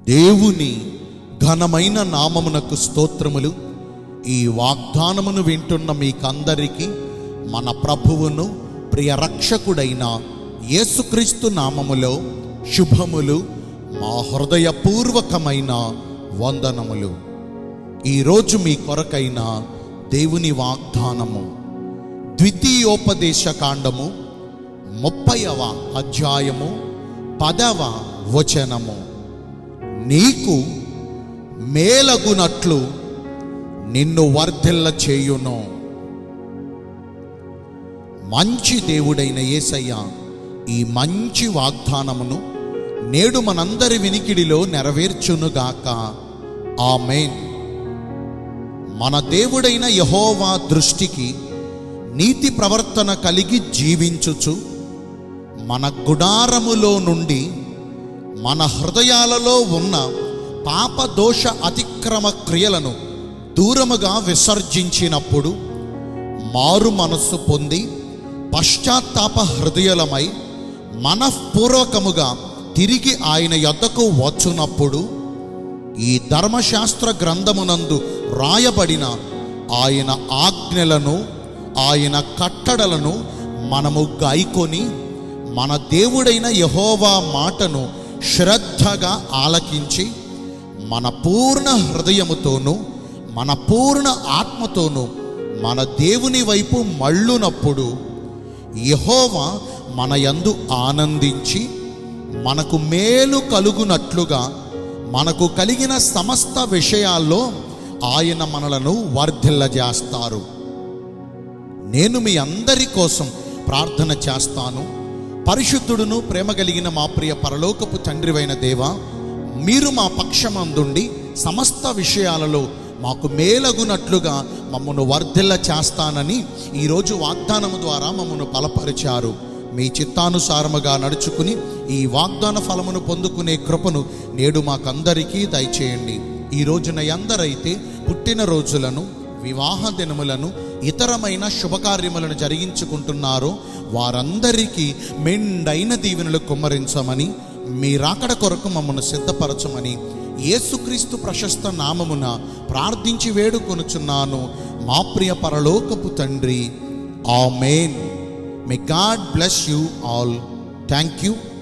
దేవుని ఘనమైన నామమునకు స్తోత్రములు ఈ వాగ్దానమును వింటున్న మీకందరికీ మన ప్రభువును ప్రియ రక్షకుడైన యేసుక్రీస్తు నామములో శుభములు మా హృదయపూర్వకమైన వందనములు ఈరోజు మీ కొరకైన దేవుని వాగ్దానము ద్వితీయోపదేశ కాండము ముప్పైవ అధ్యాయము పదవ వచనము నీకు మేలగునట్లు నిన్ను వర్ధిల్ల చేయును మంచి దేవుడైన యేసయ్య ఈ మంచి వాగ్దానమును నేడు మనందరి వినికిడిలో నెరవేర్చునుగాక ఆమెన్ మన దేవుడైన యహోవా దృష్టికి నీతి ప్రవర్తన కలిగి జీవించుచు మన గుడారములో నుండి మన హృదయాలలో ఉన్న పాప దోష అతిక్రమ క్రియలను దూరముగా విసర్జించినప్పుడు మారు మనస్సు పొంది పశ్చాత్తాప హృదయలమై మనఃపూర్వకముగా తిరిగి ఆయన యొద్దకు వచ్చునప్పుడు ఈ ధర్మశాస్త్ర గ్రంథమునందు రాయబడిన ఆయన ఆజ్ఞలను ఆయన కట్టడలను మనము గాయకొని మన దేవుడైన యహోవా మాటను శ్రద్ధగా ఆలకించి మన పూర్ణ హృదయముతోనూ మన పూర్ణ ఆత్మతోనూ మన దేవుని వైపు మళ్ళునప్పుడు యహోవా మన యందు ఆనందించి మనకు మేలు కలుగునట్లుగా మనకు కలిగిన సమస్త విషయాల్లో ఆయన మనలను వర్ధిల్లజేస్తారు నేను మీ అందరి కోసం ప్రార్థన చేస్తాను పరిశుద్ధుడును ప్రేమ కలిగిన మా ప్రియ పరలోకపు తండ్రివైన దేవ మీరు మా పక్షమందుండి సమస్త విషయాలలో మాకు మేలగునట్లుగా మమ్మను వర్ధిల్ల చేస్తానని ఈరోజు వాగ్దానము ద్వారా మమ్మను బలపరిచారు మీ చిత్తానుసారముగా నడుచుకుని ఈ వాగ్దాన ఫలమును పొందుకునే కృపను నేడు మాకందరికీ దయచేయండి ఈ రోజున ఎందరైతే పుట్టిన రోజులను వివాహ దినములను ఇతరమైన శుభకార్యములను జరిగించుకుంటున్నారో వారందరికీ మెండైన దీవెనలు కుమ్మరించమని మీ రాకడ కొరకు మమ్మను సిద్ధపరచమని యేసుక్రీస్తు ప్రశస్త నామమున ప్రార్థించి వేడుకొనుచున్నాను మా ప్రియ పరలోకపు తండ్రి amen may God bless you all thank you